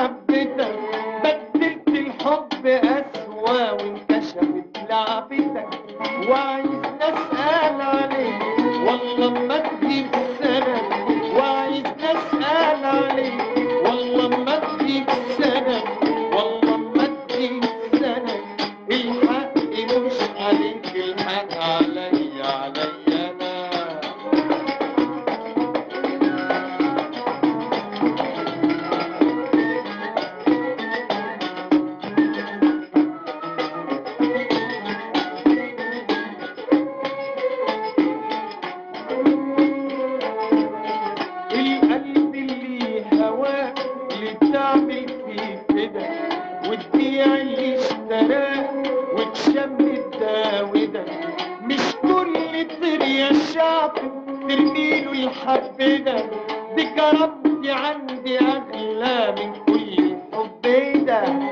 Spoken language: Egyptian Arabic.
محبتك بدلت الحب أسوأ وانكشفت لعبتك وعايز نسأل عليك والله ما تجيب سنة وعايز نسأل عليك والله ما تجيب سنة والله ما تجيب سنة الحق مش عليك الحق عليا عليا أنا القلب اللي هواه اللي تعمل فيه كده وتبيع اللي اشتراه وتشمت ده وده مش كل طير يا شعب ترميله الحب ده دي كرامتي عندي اغلى من كل الحب ده